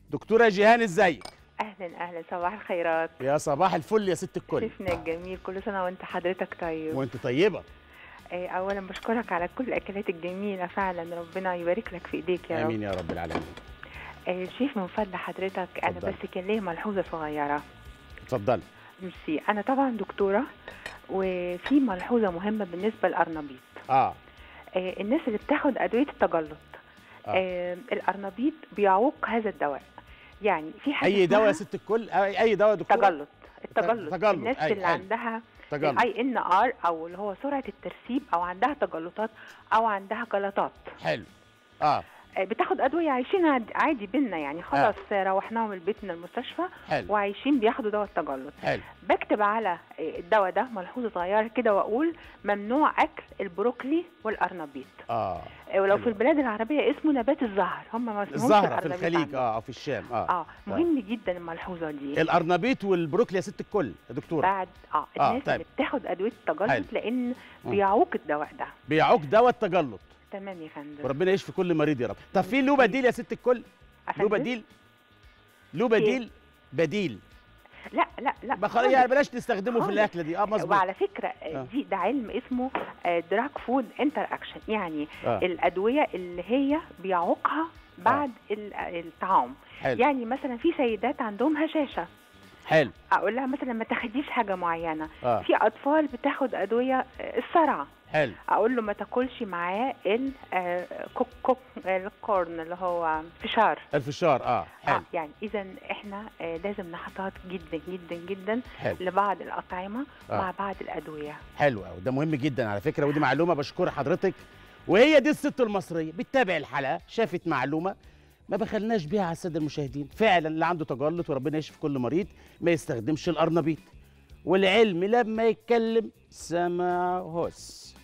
دكتوره جيهان ازيك اهلا اهلا صباح الخيرات يا صباح الفل يا ست الكل شفنا الجميل كل سنه وانت حضرتك طيب وانت طيبه آه، اولا بشكرك على كل الاكلات الجميله فعلا ربنا يبارك لك في ايديك يا رب امين يا رب العالمين آه، شيف من فضل حضرتك انا اتفضل. بس كان ليا ملحوظه صغيره اتفضلي ميرسي انا طبعا دكتوره وفي ملحوظه مهمه بالنسبه للارنبيط اه آه، الناس اللي بتاخد ادويه التجلط آه. آه. الارنبيط بيعوق هذا الدواء يعني في حاجه اي دواء يا اسمها ست الكل اي أي دواء يا دكتوره تجلط التجلط تجلط، الناس أي- اللي أي. عندها تجلط اي ان ار او اللي هو سرعه الترسيب او عندها تجلطات او عندها جلطات حلو اه آه، بتاخد ادويه عايشين عاد- عادي بينا يعني خلاص آه. روحناهم البيت من المستشفى حلو وعايشين بياخدوا دواء التجلط حلو بكتب على آه، الدواء ده ملحوظه صغيره كده واقول ممنوع اكل البروكلي والارنبيط اه آه، ولو حلو. في البلاد العربيه اسمه نبات الزهر هم ما اسمهمش الزهره في الأرنبيط الخليج عندنا. اه او في الشام اه اه مهم جدا الملحوظه دي الارنبيط والبروكلي يا ست الكل يا دكتوره بعد اه آه، الناس طيب. اللي بتاخد ادويه حلو. التجلط لان مم. بيعوق الدواء ده بيعوق دواء التجلط تمام يا فندم وربنا يشفي كل مريض يا رب طب في له بديل يا ست الكل له أفندم؟ بديل له بديل بديل لا لا لا بخ... يعني خالص. بلاش تستخدمه في خالص. الاكله دي اه مظبوط وعلى فكره آه. دي ده علم اسمه دراج فود انتر اكشن يعني آه. الادويه اللي هي بيعوقها بعد ال- الطعام حلو يعني مثلا في سيدات عندهم هشاشه حلو اقول لها مثلا ما تاخديش حاجه معينه اه في اطفال بتاخد ادويه آه، الصرع حلو اقول له ما تاكلش معاه ال آه، كوك كوك الكورن اللي هو فشار الفشار اه حلو اه يعني اذا احنا آه، لازم نحتاط جدا جدا جدا حلو لبعض الاطعمه آه. مع بعض الادويه حلو قوي ده مهم جدا على فكره ودي معلومه بشكر حضرتك وهي دي الست المصريه بتتابع الحلقه شافت معلومه ما بخلناش بيها على الساده المشاهدين فعلا اللي عنده تجلط وربنا يشفي كل مريض ما يستخدمش الارنبيط والعلم لما يتكلم سمع هس